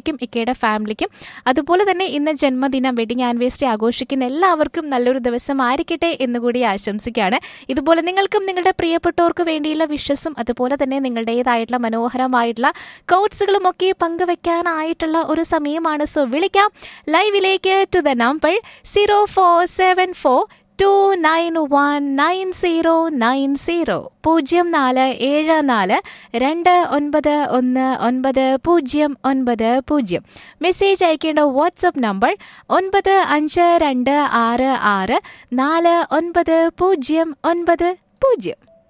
ഇക്കയ്ക്കും ഇക്കയുടെ ഫാമിലിക്കും അതുപോലെ തന്നെ ഇന്ന് ജന്മദിനം വെഡിങ് ആനിവേഴ്സറി ആഘോഷിക്കുന്ന എല്ലാവർക്കും നല്ലൊരു ദിവസം ആയിരിക്കട്ടെ എന്നുകൂടി ആശംസിക്കുകയാണ് ഇതുപോലെ നിങ്ങൾക്കും നിങ്ങളുടെ പ്രിയപ്പെട്ടവർക്ക് വേണ്ടിയുള്ള വിഷസും അതുപോലെ തന്നെ നിങ്ങളുടേതായിട്ടുള്ള മനോഹരമായിട്ടുള്ള കോട്സുകളും ഒക്കെ പങ്കുവെക്കാനായിട്ടുള്ള ഒരു സമയമാണ് സോ വിളിക്കാം ലൈവിലേക്ക് to the number zero four seven four two nine one nine zero nine zero പൂജ്യം നാല് ഏഴ് നാല് രണ്ട് ഒൻപത് ഒന്ന് ഒൻപത് പൂജ്യം ഒൻപത് പൂജ്യം മെസ്സേജ് അയക്കേണ്ട വാട്സപ്പ് നമ്പർ ഒൻപത് അഞ്ച് രണ്ട് ആറ് ആറ് നാല് ഒൻപത് പൂജ്യം ഒൻപത് പൂജ്യം